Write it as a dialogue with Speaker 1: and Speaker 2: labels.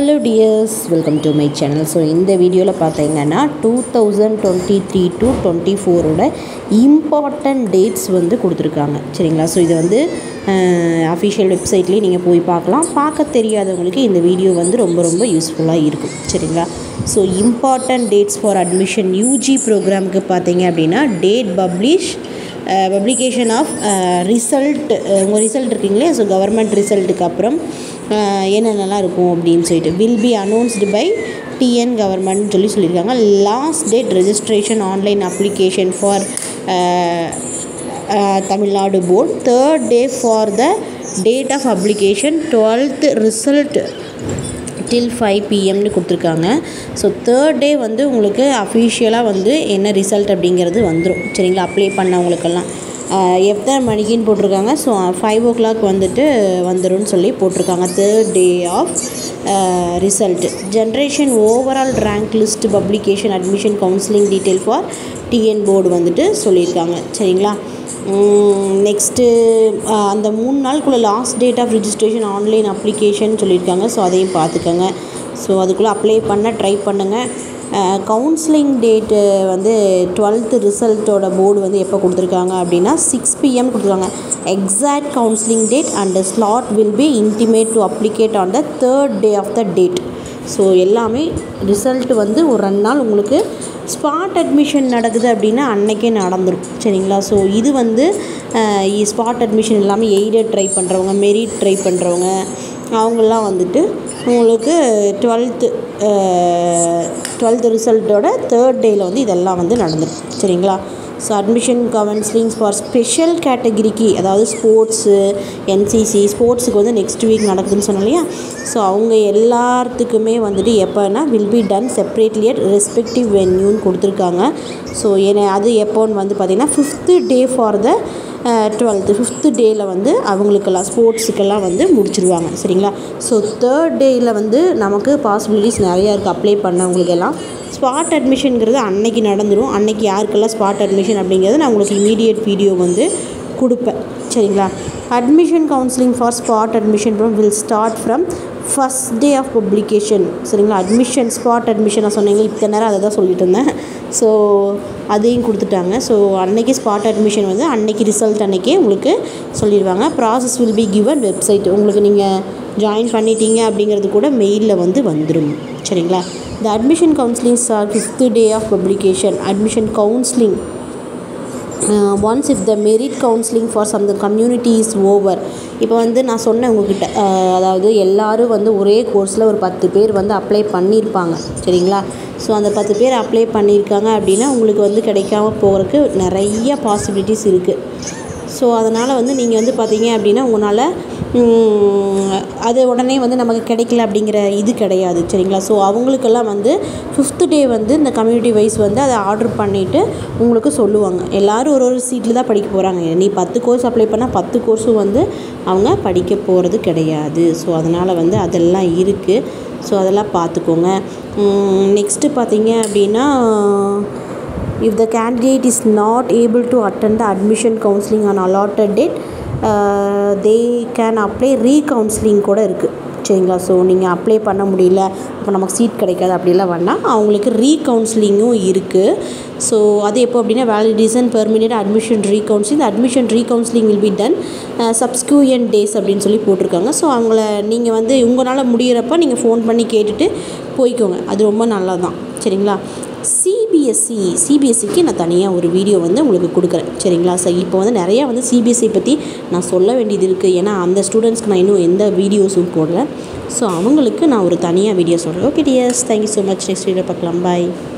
Speaker 1: hello dears welcome to my channel so இந்த வீடியோவில் பார்த்தீங்கன்னா two thousand twenty three to twenty ஃபோரோட important dates வந்து கொடுத்துருக்காங்க சரிங்களா ஸோ இது வந்து அஃபிஷியல் வெப்சைட்லேயே நீங்கள் போய் பார்க்கலாம் பார்க்க தெரியாதவங்களுக்கு இந்த வீடியோ வந்து ரொம்ப ரொம்ப யூஸ்ஃபுல்லாக இருக்கும் சரிங்களா so important dates for admission UG ப்ரோக்ராமுக்கு பார்த்தீங்க அப்படின்னா date publish publication of result உங்கள் ரிசல்ட் இருக்கீங்களே ஸோ கவர்மெண்ட் ரிசல்ட்டுக்கு அப்புறம் என்னென்னலாம் இருக்கும் அப்படின்னு சொல்லிட்டு will be announced by TN government சொல்லி சொல்லியிருக்காங்க last date registration online application for Tamil Nadu board third day for the date of application twelfth result till five பிஎம்னு கொடுத்துருக்காங்க ஸோ தேர்ட் டே வந்து உங்களுக்கு அஃபிஷியலாக வந்து என்ன ரிசல்ட் அப்படிங்கிறது வந்துடும் சரிங்களா அப்ளை பண்ணவங்களுக்கெல்லாம் எத்தனை மணிக்குன்னு போட்டிருக்காங்க ஸோ ஃபைவ் ஓ கிளாக் வந்துட்டு வந்துடும் சொல்லி போட்டிருக்காங்க third day of result generation overall rank list publication admission counselling detail for TN board வந்துட்டு சொல்லியிருக்காங்க சரிங்களா நெக்ஸ்ட்டு அந்த மூணு நாளுக்குள்ளே last date of registration online application சொல்லியிருக்காங்க ஸோ அதையும் பார்த்துக்கோங்க ஸோ அதுக்குள்ளே அப்ளை பண்ண ட்ரை பண்ணுங்கள் கவுன்சிலிங் டேட்டு வந்து டுவெல்த்து ரிசல்ட்டோட போர்டு வந்து எப்போ கொடுத்துருக்காங்க அப்படின்னா சிக்ஸ் பிஎம் கொடுத்துருக்காங்க exact counselling date and slot will be intimate to applicant on the third day of the date so எல்லாமே ரிசல்ட் வந்து ஒரு ரெண்டு நாள் உங்களுக்கு ஸ்பாட் அட்மிஷன் நடக்குது அப்படின்னா அன்றைக்கே நடந்துடும் சரிங்களா ஸோ இது வந்து ஸ்பாட் அட்மிஷன் இல்லாமல் எய்டட் ட்ரை பண்ணுறவங்க மெரிட் ட்ரை பண்ணுறவங்க அவங்களாம் வந்துட்டு உங்களுக்கு டுவெல்த்து டுவெல்த்து ரிசல்ட்டோட தேர்ட் டேயில் வந்து இதெல்லாம் வந்து நடந்துடும் சரிங்களா so admission counsellings for special கேட்டகிரிக்கு அதாவது ஸ்போர்ட்ஸு என்சிசி ஸ்போர்ட்ஸுக்கு வந்து நெக்ஸ்ட் வீக் நடக்குதுன்னு சொன்னோம் இல்லையா ஸோ அவங்க எல்லாத்துக்குமே வந்துட்டு எப்போனா will be done separately at respective வென்யூன்னு கொடுத்துருக்காங்க ஸோ என்ன அது எப்போன்னு வந்து பார்த்திங்கன்னா fifth day for the twelfth fifth டேயில் வந்து அவங்களுக்கெல்லாம் ஸ்போர்ட்ஸுக்கெல்லாம் வந்து முடிச்சிருவாங்க சரிங்களா ஸோ தேர்ட் டேயில் வந்து நமக்கு பாசிபிலிட்டிஸ் நிறையா இருக்குது அப்ளை பண்ணவங்களுக்கெல்லாம் ஸ்பாட் அட்மிஷனுங்கிறது அன்னைக்கு நடந்துடும் அன்னைக்கு யாருக்கெல்லாம் ஸ்பாட் அட்மிஷன் அப்படிங்கிறது நான் உங்களுக்கு இமீடியட் வீடியோ வந்து கொடுப்பேன் சரிங்களா admission counselling for spot admission will start from first day of publication சரிங்களா அட்மிஷன் ஸ்பாட் அட்மிஷன் நான் சொன்னீங்க இத்தனை நேரம் அதை தான் சொல்லிட்டு இருந்தேன் ஸோ அதையும் கொடுத்துட்டாங்க ஸோ அன்னைக்கு ஸ்பாட் அட்மிஷன் வந்து அன்னைக்கு ரிசல்ட் அன்னைக்கே உங்களுக்கு சொல்லிடுவாங்க process will be given website உங்களுக்கு நீங்கள் ஜாயின் பண்ணிட்டீங்க அப்படிங்கிறது கூட மெயிலில் வந்து வந்துடும் சரிங்களா the admission counselling start fifth day of publication admission counselling once if the merit counselling for some the community is over இப்போ வந்து நான் சொன்னேன் உங்ககிட்ட அதாவது எல்லோரும் வந்து ஒரே கோர்ஸில் ஒரு பத்து பேர் வந்து அப்ளை பண்ணியிருப்பாங்க சரிங்களா ஸோ அந்த பத்து பேர் அப்ளை பண்ணியிருக்காங்க அப்படின்னா உங்களுக்கு வந்து கிடைக்காம போகிறதுக்கு நிறைய பாசிபிலிட்டிஸ் இருக்குது ஸோ அதனால் வந்து நீங்கள் வந்து பார்த்தீங்க அப்படின்னா உங்களால் அது உடனே வந்து நமக்கு கிடைக்கல அப்படிங்கிற இது கிடையாது சரிங்களா ஸோ அவங்களுக்கெல்லாம் வந்து ஃபிஃப்த்து டே வந்து இந்த கம்யூனிட்டி வைஸ் வந்து அதை ஆர்டர் பண்ணிவிட்டு உங்களுக்கு சொல்லுவாங்க எல்லோரும் ஒரு ஒரு சீட்டில் தான் படிக்க போகிறாங்க நீ பத்து கோர்ஸ் அப்ளை பண்ணால் பத்து கோர்ஸும் வந்து அவங்க படிக்க போகிறது கிடையாது ஸோ அதனால் வந்து அதெல்லாம் இருக்குது ஸோ அதெல்லாம் பார்த்துக்கோங்க நெக்ஸ்ட்டு பார்த்தீங்க அப்படின்னா if the candidate is not able to attend the admission counseling on allotted date uh, they can apply recounseling கூட இருக்குது சரிங்களா ஸோ நீங்கள் அப்ளை பண்ண முடியல இப்போ நமக்கு சீட் கிடைக்காது அப்படிலாம் வேணால் அவங்களுக்கு ரீகவுன்சிலிங்கும் இருக்குது ஸோ அது எப்போ அப்படின்னா validation permanent admission recounselling admission recounselling will be done subsequent days அப்படின்னு சொல்லி போட்டிருக்காங்க ஸோ அவங்கள நீங்கள் வந்து உங்களால் முடியிறப்ப நீங்கள் ஃபோன் பண்ணி கேட்டுட்டு போய்க்கோங்க அது ரொம்ப நல்லதான் சரிங்களா சிபிஎஸ்சி சிபிஎஸ்சிக்கு நான் தனியாக ஒரு வீடியோ வந்து உங்களுக்கு கொடுக்குறேன் சரிங்களா சார் இப்போ வந்து நிறையா வந்து சிபிஎஸ்சி பற்றி நான் சொல்ல வேண்டியது இருக்குது ஏன்னா அந்த ஸ்டூடெண்ட்ஸ்க்கு நான் இன்னும் எந்த வீடியோஸும் போடல ஸோ அவங்களுக்கு நான் ஒரு தனியாக வீடியோ சொல்கிறேன் okay dears thank you so much next video பார்க்கலாம் பாய்